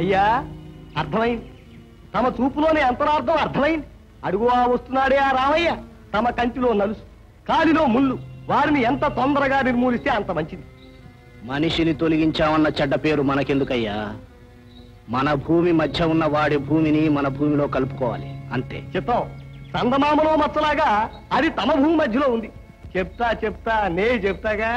అయ్యా అర్థమైంది తమ చూపులోని అంతరార్థం అర్థమైంది అడుగువా వస్తున్నాడే ఆ రామయ్య తమ కంటిలో నలుసు కాలిలో ముళ్ళు వారిని ఎంత తొందరగా నిర్మూలిస్తే అంత మంచిది మనిషిని తొలగించామన్న చెడ్డ పేరు మనకెందుకయ్యా మన భూమి మధ్య ఉన్న వాడి భూమిని మన భూమిలో కలుపుకోవాలి అంతే చిత్తం చందమామలో మచ్చలాగా అది తమ భూమి మధ్యలో ఉంది చెప్తా చెప్తా నే చెప్తాగా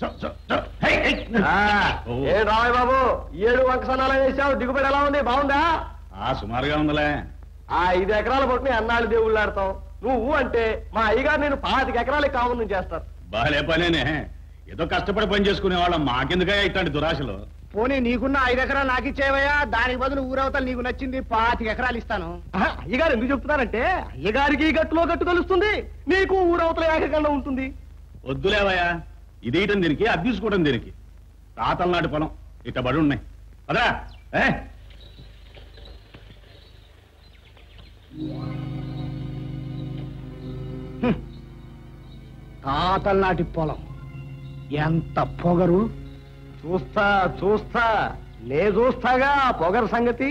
ఆ, ఏ రామయ్య బాబు ఏడు వంకసనాలు వేసావు దిగుబడి ఎలా ఉంది బాగుందా ఆ సుమారుగా ఉందిలే ఆ ఐదు ఎకరాల పట్టుకుని అన్నాళ్ళు దేవుళ్ళు ఆడతాం నువ్వు అంటే మా అయ్యగారు నేను పాతిక ఎకరాలకి కావాలని చేస్తారు బాలే పనేనే ఏదో కష్టపడి పని చేసుకునే వాళ్ళం మాకెందుకయ్యా ఇట్లాంటి దురాశలు పోనీ నీకున్న ఐదు ఎకరాలు నాకు ఇచ్చేవయ్యా దానికి బదులు ఊరవతలు నీకు నచ్చింది పాతిక ఎకరాలు ఇస్తాను ఆహా, అయ్యగారు ఎందుకు చెప్తున్నారంటే అయ్యగారికి ఈ గట్టులో గట్టు కలుస్తుంది నీకు ఊరవతల ఏకగండ ఉంటుంది వద్దులేవయ్యా ఇది ఇయటం దీనికి అది తీసుకోవడం దీనికి తాతల నాటి పొలం ఇట్ట బడి ఉన్నాయి అదా ఏ తాతల నాటి పొలం ఎంత పొగరు చూస్తా చూస్తా నే చూస్తాగా ఆ పొగరు సంగతి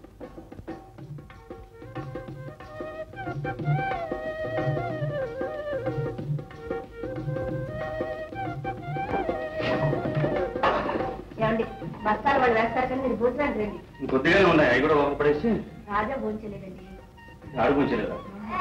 ఏమండి బస్తాలు వాళ్ళు వేస్తారు కానీ మీరు భోజనాలు రండి కొద్దిగానే ఉన్నాయి అవి కూడా ఒక పడేసి రాజా భోంచలేదండి ఆడుకుంచలేదా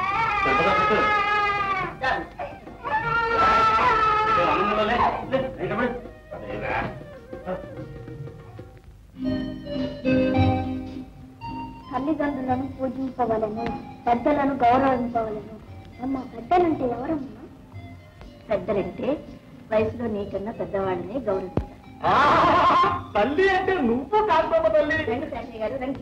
తల్లిదండ్రులను పూజింపవలను పెద్దలను గౌరవింపవలను అమ్మ పెద్దలంటే ఎవరమ్మా పెద్దలంటే వయసులో నీకన్నా పెద్దవాళ్ళని గౌరవించాలి ఆ, తల్లి అంటే నువ్వు కాకపో తల్లి రండి శాస్త్రి గారు రండి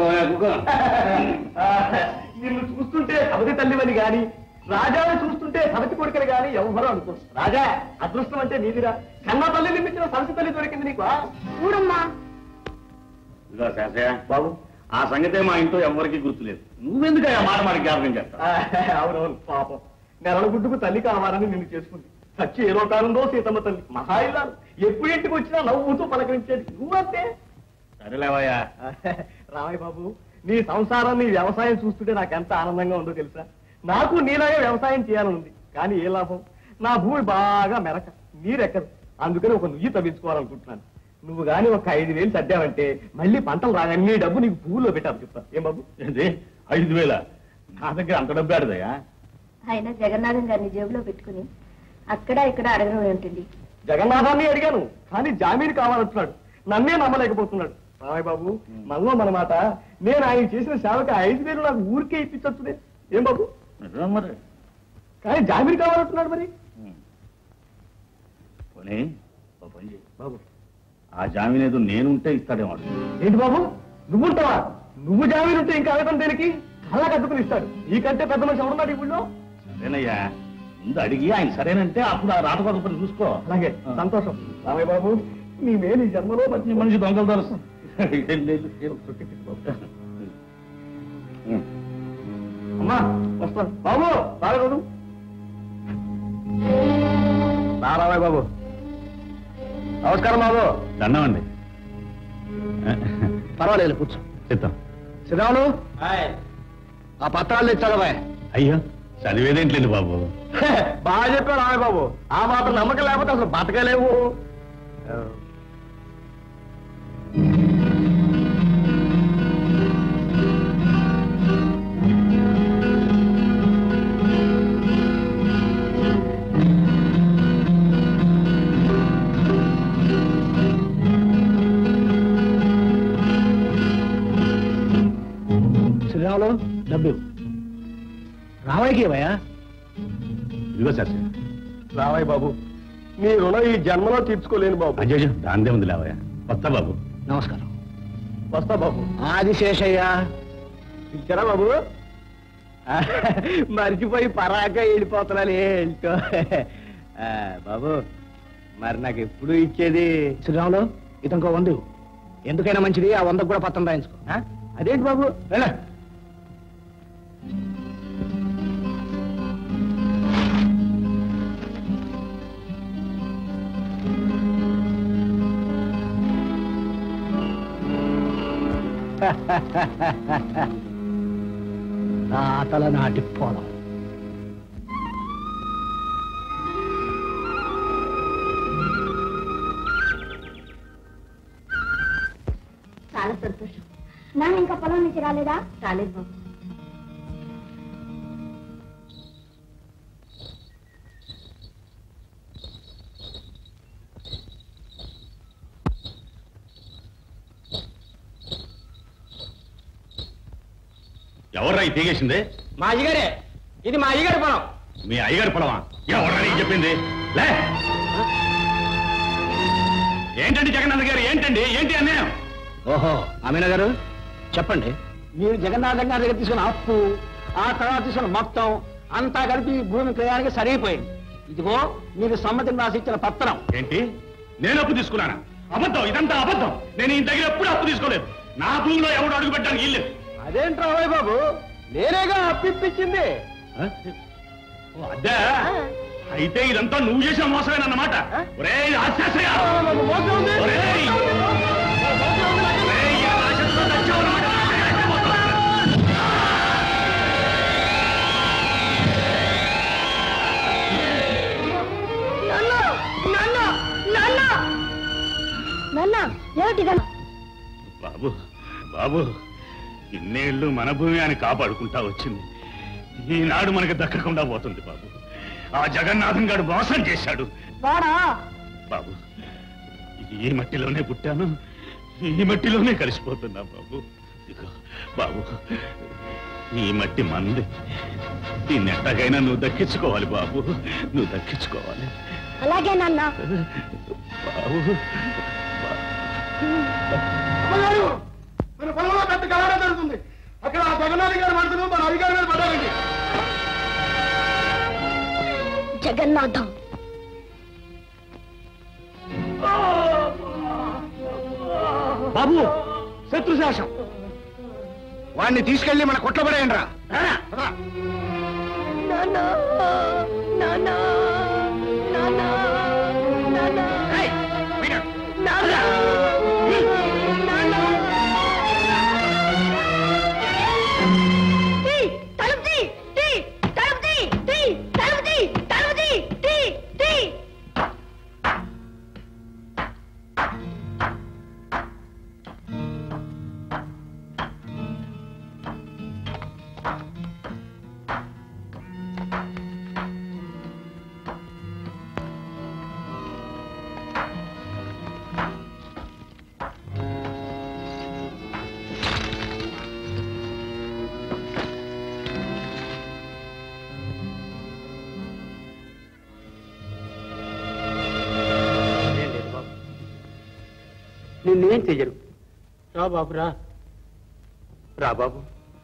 ఆ, నిన్ను చూస్తుంటే సవతి తల్లివని గాని రాజాని చూస్తుంటే సవతి కొడుకని గాని ఎవరో అనుకో రాజా అదృష్టం అంటే నీదిరా కన్న తల్లి నిర్మించిన సవతి తల్లి దొరికింది నీకు ఆ? చూడమ్మా ఇదిగో శాసయ్య బాబు ఆ సంగతే మా ఇంట్లో ఎవరికి గుర్తులేదు నువ్వెందుకయ్యా మాట మాట జ్ఞాపకం చేస్తా ఆ, అవునవును పాపం నెలల గుడ్డుకు తల్లి కావాలని నిన్ను చేసుకుంది సచ్చి ఏ లోకానందో సీతమ్మ తల్లి మహా ఇల్లాలు ఎప్పుడు ఇంటికి వచ్చినా నవ్వుతూ పలకరించేది నువ్వంతే సరేలేవయ్యా రామయ్య బాబు నీ సంసారం నీ వ్యవసాయం చూస్తుంటే నాకు ఎంత ఆనందంగా ఉందో తెలుసా నాకు నీలాగే వ్యవసాయం చేయాలని ఉంది కానీ ఏ లాభం నా భూమి బాగా మెరక నీరెక్కదు అందుకని ఒక నుయ్యి తవ్వించుకోవాలనుకుంటున్నాను నువ్వు గాని ఒక ఐదు వేలు తద్దావంటే మళ్ళీ పంటలు రాగానే నీ డబ్బు నీకు పువ్వులో పెట్టాలి చెప్తా ఏం బాబు ఏంటి ఐదు వేల నా దగ్గర అంత డబ్బు ఆడదయ్యా ఆయన జగన్నాథం గారిని జేబులో పెట్టుకుని అక్కడ ఇక్కడ అడగడం ఉంటుంది జగన్నాథాన్ని అడిగాను కానీ జామీన్ కావాలంటున్నాడు నన్నే నమ్మలేకపోతున్నాడు రామయ్య బాబు మనలో మన మాట నేను ఆయన చేసిన సేవకి ఐదు వేలు నాకు ఊరికే ఇప్పించచ్చునే ఏం బాబు నిజం మరి కానీ జామీన్ కావాలంటున్నాడు మరి పోనీ ఓ పని చెయ్యి. బాబు ఆ జామీన్ ఏదో నేనుంటే ఇస్తాడేమో అడుగు. ఏంటి బాబు నువ్వుంటావా నువ్వు జామీన్ ఉంటే ఇంకా అడగడం దేనికి కళ్ళ కట్టుకుని ఇస్తాడు నీకంటే పెద్ద మనిషి ఎవరున్నాడు ఈ ఊళ్ళో సరేనయ్యా ముందు అడిగి ఆయన సరేనంటే అప్పుడు ఆ రాతపాత పని చూసుకో అలాగే ఆ. సంతోషం రామయ్య బాబు నీ మేలు ఈ జన్మలో ఈ మంచి మనిషి దొంగలు తెలుసు ఏం లేదు ఏం ఉం. అమ్మా వస్తాను బాబు రాలేదు రామయ్య బాబు నమస్కారం బాబు దండమండి పర్వాలేదు కూర్చో చిత్తం శ్రీరాములు ఆ పత్రాలు తెచ్చాడు అయ్యో చదివేదేంట్లేదు బాబు బాగా చెప్పాడు రామయ్య బాబు ఆ మాత్రం నమ్మకం లేకపోతే అసలు బతకలేవు శ్రీరాములు డబ్బు రావయ్యకి ఇవ్వయా ఇదిగో సార్ రామయ్య బాబు నీ రుణం ఈ జన్మలో తీర్చుకోలేను బాబు అయ్యో దాందే ఉంది లేవయ్యా వస్తా బాబు నమస్కారం వస్తా బాబు ఆదిశేషయ్య ఇచ్చారా బాబు మర్చిపోయి పరాక వెళ్ళిపోతున్నాను ఏంటో ఆ, బాబు మరి నాకు ఎప్పుడు ఇచ్చేది శ్రీరాములు ఇతనికో వందు ఎందుకైనా మంచిది ఆ వందకు కూడా పత్రం రాయించుకో ఆ? అదేంటి బాబు వెళ్ళ తాతల నాటి పొలం చాలా సంతోషం నాన్న ఇంకా పొలం నుంచి రాలేదా రాలేదు బాబు ఎవర్రా ఈ తీగేసింది మా అయ్యగారే ఇది మా అయ్యగారి పొలం మీ అయ్యగారి పొలమా ఎవర్రా నీకు చెప్పింది లే ఏంటండి జగన్నాథ్ గారు ఏంటండి ఏంటి అన్యాయం ఓహో అమీన గారు చెప్పండి మీరు జగన్నాథం గారి దగ్గర తీసుకున్న అప్పు ఆ తర్వాత తీసుకున్న మొత్తం అంతా కలిపి ఈ భూమి క్రయానికి సరిగిపోయింది ఇదిగో మీరు సమ్మతిని రాసి ఇచ్చిన పత్రం ఏంటి నేను అప్పు తీసుకున్నానా అబద్ధం ఇదంతా అబద్ధం నేను ఈ దగ్గర ఎప్పుడు అప్పు తీసుకోలేదు నా భూమిలో ఎవడు అడుగు పెట్టడానికి ఇల్లు అదేంట్రా రాయ్ బాబు నేనేగా అప్పిప్పించింది అదే అయితే ఇదంతా నువ్వు చేసిన మోసమేనన్నమాట ఒరేయ్ రాక్షసయ్య! మోసం ఉంది. ఒరేయ్! ఒరేయ్, ఈ రాక్షసుడు చచ్చావన్నమాట. నాన్న నాన్న నాన్న నాన్న ఏమిటి ఇదంతా? బాబు బాబు ఇన్నేళ్ళు మన భూమి అని కాపాడుకుంటా వచ్చింది ఈనాడు మనకి దక్కకుండా పోతుంది బాబు ఆ జగన్నాథం గారు మోసం చేశాడు వాడా బాబు ఈ మట్టిలోనే పుట్టాను ఈ మట్టిలోనే కలిసిపోతున్నా బాబు ఇదిగో, బాబు ఈ మట్టి మంది దీన్ని ఎట్టగైనా నువ్వు దక్కించుకోవాలి బాబు నువ్వు దక్కించుకోవాలి అలాగే నాన్న బాబు మన పొలంలో పెద్ద కలవర జరుగుతుంది అక్కడ ఆ జగన్నాథ్ గారి మనుషులు మన అధికారి మీద పడ్డారండి జగన్నాథం బాబు శత్రుశాసం వాడిని తీసుకెళ్లి మన కొట్ల పడేయండి రా నాన్న నాన్న నాన్న నాన్న నాన్న తీ, తలుపు తీ, తీ, తలుపు తీ, తీ, తలుపు తీ, తలుపు తీ, తీ, తీ. నిన్నేం చెయ్యరు రా బాబు రా రా బాబు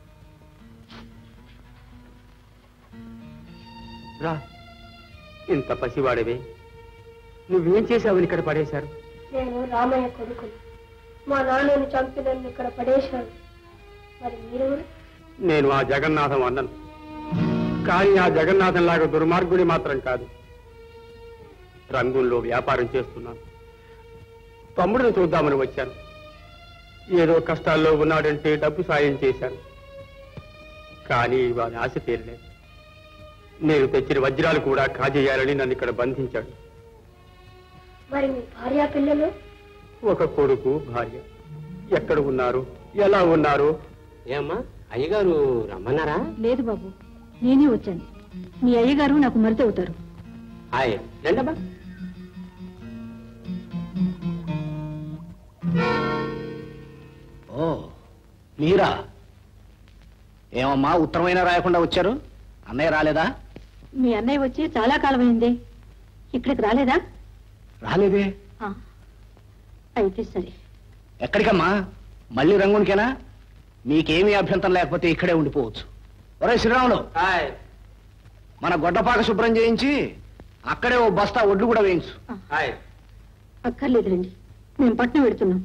రా ఇంత పసివాడవే నువ్వేం చేశావని ఇక్కడ పడేశారు నేను రామయ్య కొడుకుని మా నాన్నని చంపి నన్ను ఇక్కడ పడేశాడు మరి మీరు నేను ఆ జగన్నాథం అన్నను కానీ ఆ జగన్నాథం లాగా దుర్మార్గుడి మాత్రం కాదు రంగుల్లో వ్యాపారం చేస్తున్నాను తమ్ముడిని చూద్దామని వచ్చాను ఏదో కష్టాల్లో ఉన్నాడంటే డబ్బు సాయం చేశాను కానీ వారి ఆశ తీరలేదు నేను తెచ్చిన వజ్రాలు కూడా కాజేయాలని నన్ను ఇక్కడ బంధించాడు మరి మీ భార్య పిల్లలు ఒక కొడుకు భార్య ఎక్కడ ఉన్నారు ఎలా ఉన్నారు ఏమ్మా అయ్యగారు రమ్మన్నారా లేదు బాబు నేనే వచ్చాను మీ అయ్యగారు నాకు మరిది అవుతారు హాయ్ రండమ్మా ఓ మీరా ఏమమ్మా ఉత్తరమైనా రాయకుండా వచ్చారు అన్నయ్య రాలేదా మీ అన్నయ్య వచ్చి చాలా కాలమైంది ఇక్కడికి రాలేదా రాలేదే ఆ, అయితే సరే ఎక్కడికమ్మా మళ్ళీ రంగునికేనా మీకేమీ అభ్యంతరం లేకపోతే ఇక్కడే ఉండిపోవచ్చు ఒరే శ్రీరాములు హాయ్ మన గొడ్డపాక శుభ్రం చేయించి అక్కడే ఓ బస్తా ఒడ్లు కూడా వేయించు హాయ్ అక్కర్లేదులేండి మేము పట్నం పెడుతున్నాం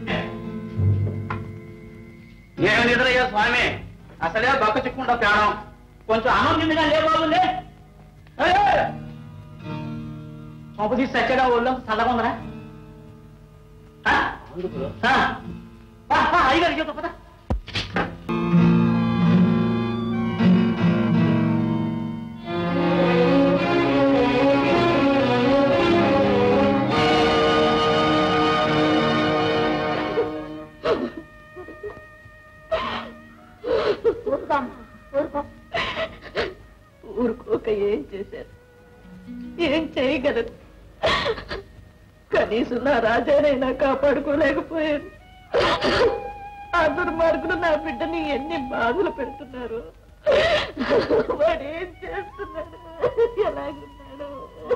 ఏమి నిద్రయ్యా స్వామి అసలే బక్క చిక్కుండా ప్రాణం కొంచెం అన్నం తిందిగా లే బాబులే పంప తీసి చచ్చగా ఒళ్ళు చల్లగా ఉందరా అయ్యగారు చెప్తా పద ఊరుకోక ఏం చేశారు ఏం చేయగలరు కనీసం నా రాజానైనా కాపాడుకోలేకపోయాను ఆ దుర్మార్గులు నా బిడ్డని ఎన్ని బాధలు పెడుతున్నారు వాడు ఏం చేస్తున్నాడు ఎలాగున్నాడు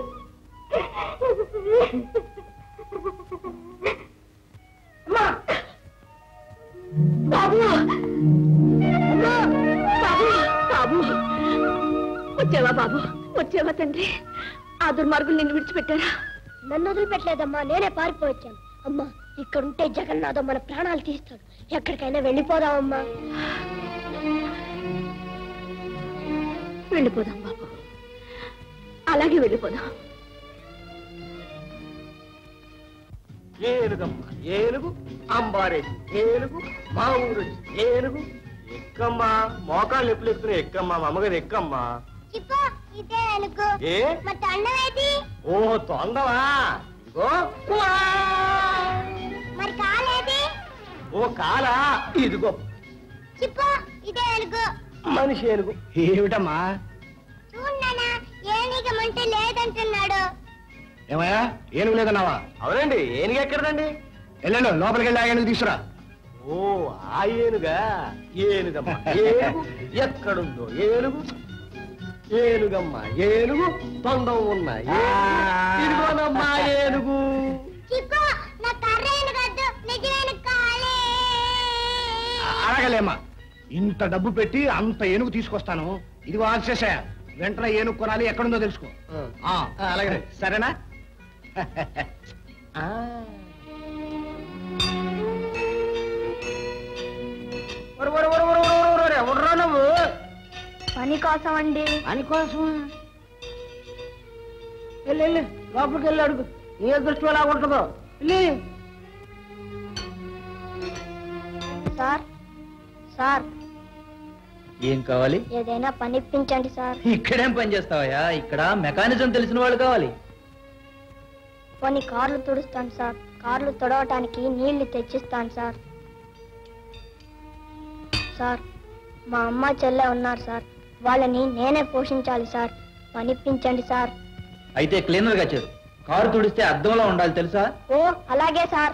అమ్మా! బాబు అమ్మా! బాబు బాబు వచ్చావా బాబు వచ్చావా తండ్రి ఆ దుర్మార్గులు నిన్ను విడిచిపెట్టారా నన్ను వదిలిపెట్టలేదమ్మా నేనే పారిపోవచ్చాను అమ్మా ఇక్కడ ఉంటే జగన్నాథం మన ప్రాణాలు తీస్తాడు ఎక్కడికైనా వెళ్ళిపోదామమ్మా వెళ్ళిపోదాం బాబు అలాగే వెళ్ళిపోదాం ఏనుగమ్మ ఏనుగు అంబారెడ్డి ఏనుగు మా ఊరు ఏనుగు ఎక్కమ్మా మోకాళ్ళు ఎప్పుడు ఎక్కుతున్నాయి ఎక్కమ్మా మా అమ్మగారు ఎక్కమ్మా ఇదే అనుకో ఏ మరి తండవేది ఓ తొందవా ఇదిగో ఉవ్వా. మరి కాలేది ఓ కాలా ఇదిగో చిప్పు ఇదే అనుకో మనిషి ఏనుగు ఏమిటమ్మా చూడనా ఏనిగమంటే లేదంటున్నాడు ఏమయ్యా ఏనుగు లేదన్నావా అవునండి ఏనుగు ఎక్కడదండి వెళ్ళండు లోపలికి వెళ్ళి ఆ ఏనుగు తీసుకురా ఓ ఆ ఏనుగా ఏనుగమ్మ ఏనుగు ఎక్కడుందో ఏనుగు ఏనుగమ్మ ఏనుగు తొండం ఉన్న ఏనుగు. ఇదిగోనమ్మా ఏనుగు చిప్పు నా కర్ర ఏనుగద్దు నిజమైన కాలే అడగలేమ్మా ఇంత డబ్బు పెట్టి అంత ఏనుగు తీసుకొస్తాను ఇదిగో ఆశేష వెంటనే ఏనుగు కొనాలి ఎక్కడుందో తెలుసుకో ఆ, అలాగే సరేనా ఎవడ్రా నువ్వు పని కోసం అండి అని కోసం వెళ్ళి వెళ్ళి లోపలికి వెళ్ళి అడుగు నీ అదృష్టం ఎలా ఉంటుందో వెళ్ళి సార్ సార్ ఏం కావాలి ఏదైనా పని ఇప్పించండి సార్ ఇక్కడేం పని చేస్తావయ్యా ఇక్కడ మెకానిజం తెలిసిన వాళ్ళు కావాలి కొన్ని కార్లు తుడుస్తాను సార్ కార్లు తుడవటానికి నీళ్లు తెచ్చిస్తాను సార్ సార్ మా అమ్మ చెల్లె ఉన్నారు సార్ వాళ్ళని నేనే పోషించాలి సార్ పనిప్పించండి సార్ అయితే క్లీనర్ గా చేరు కారు తుడిస్తే అద్దంలో ఉండాలి తెలుసా ఓ అలాగే సార్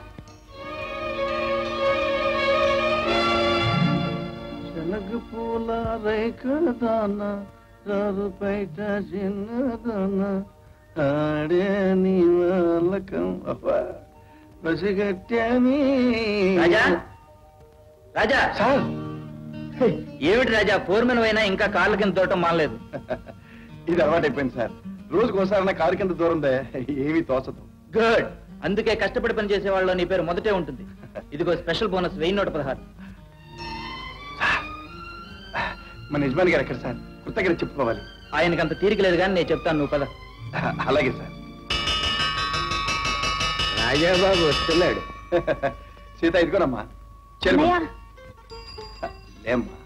శనగ పూల రేఖదాన కారు పైట చిన్నదాన ఆడే నీ వాళ్ళకం పసిగట్టాని రాజా రాజా సార్ ఏమిటి రాజా ఫోర్మెన్ అయినా ఇంకా కాళ్ళ కింద తోటం మానలేదు ఇది అలవాటైపోయింది సార్ రోజుకు ఒకసారి నా కారు కింద దూరం దే ఏమీ తోచదు గుడ్ అందుకే కష్టపడి పని చేసే వాళ్ళలో నీ పేరు మొదటే ఉంటుంది ఇదిగో స్పెషల్ బోనస్ వెయ్యి నూట పదహారు మన యజమాని గారు ఎక్కడ సార్ కృతజ్ఞత చెప్పుకోవాలి ఆయనకి అంత తీరిక లేదు కానీ నేను చెప్తాను నువ్వు పద అలాగే సార్ రాజాబాబు వస్తున్నాడు సీత ఇదిగోనమ్మా చెల్లి అన్నయ్య లేమ్మా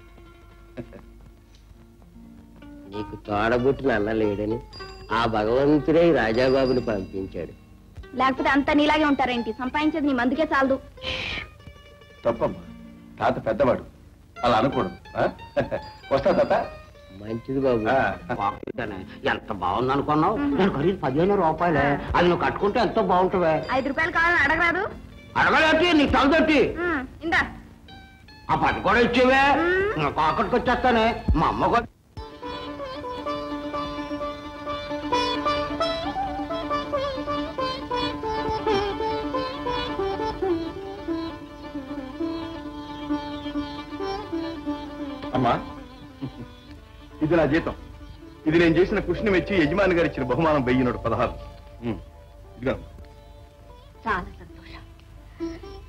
నీకు తోడబుట్టిన అన్న లేడని ఆ భగవంతుడే ఈ రాజాబాబుని పంపించాడు లేకపోతే అంతా నీలాగే ఉంటారేంటి సంపాదించేది నీ మందుకే చాలదు తప్పమ్మా తాత పెద్దవాడు అలా అనకూడదు ఆ? వస్తా తాత మంచిది బాబు ఆ. పాపంతోనే. ఎంత బాగుంది అనుకున్నావు నేను ఖరీదు పదిహేను రూపాయలే అది నువ్వు కట్టుకుంటే ఎంతో బాగుంటావే ఐదు రూపాయలు కావాలని అడగరాదు అడగలేటి నీకు తలదొట్టి ఉమ్, ఇందా ఆ పట్టు కూడా ఇచ్చేవే నాకు అక్కడికి వచ్చేస్తానే మా అమ్మ కూడా అమ్మా ఇది నా జీతం ఇది నేను చేసిన కృషిని మెచ్చి యజమాని గారు ఇచ్చిన బహుమానం వెయ్యి నూట పదహారు ఉమ్, ఇదిగో చాలా సంతోషం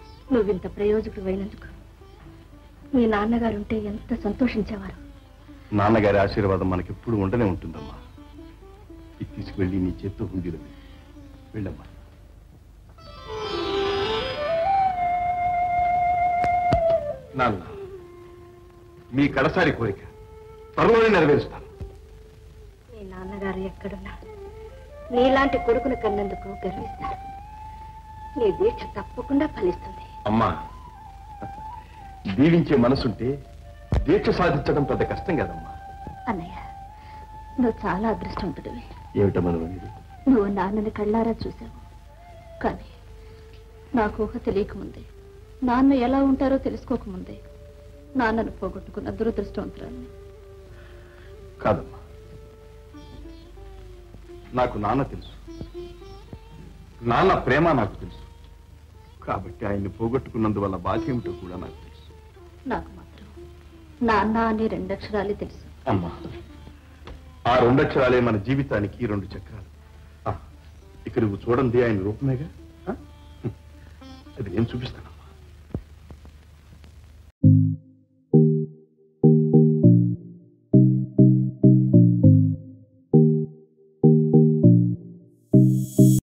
నువ్వింత ప్రయోజకుడు అయినందుకు మీ నాన్నగారు ఉంటే ఎంత సంతోషించేవారు నాన్నగారి ఆశీర్వాదం మనకెప్పుడు ఉండనే ఉంటుందమ్మా ఇది తీసుకువెళ్ళి నీ చేత్తో హుండీలో వెయ్యి. వెళ్ళమ్మా నాన్న మీ కడసారి కోరిక త్వరలోనే నెరవేరుస్తాను మీ నాన్నగారు ఎక్కడున్నా నీలాంటి కొడుకును కన్నందుకు గర్విస్తాను నీ దీక్ష తప్పకుండా ఫలిస్తుంది అమ్మా దీవించే మనసుంటే దీక్ష సాధించడం పెద్ద కష్టం కదమ్మా అన్నయ్య నువ్వు చాలా అదృష్టవంతుడివి ఏమిటమ్మా నువ్వు అనేది? నువ్వు నాన్నని కళ్ళారా చూసావు కానీ నాకు ఊహ తెలియకముందే నాన్న ఎలా ఉంటారో తెలుసుకోకముందే నాన్నను పోగొట్టుకున్న దురదృష్టవంతురాలని కాదమ్మా నాకు నాన్న తెలుసు నాన్న ప్రేమ నాకు తెలుసు కాబట్టి ఆయన్ని పోగొట్టుకున్నందువల్ల బాధ ఏమిటో కూడా నాకు తెలుసు నాకు మాత్రం నాన్న అనే రెండక్షరాలే తెలుసు అమ్మా ఆ రెండక్షరాలే మన జీవితానికి రెండు చక్రాలు ఆ, ఇక నువ్వు చూడండి ఆయన రూపమేగా ఆ? అది నేను చూపిస్తాను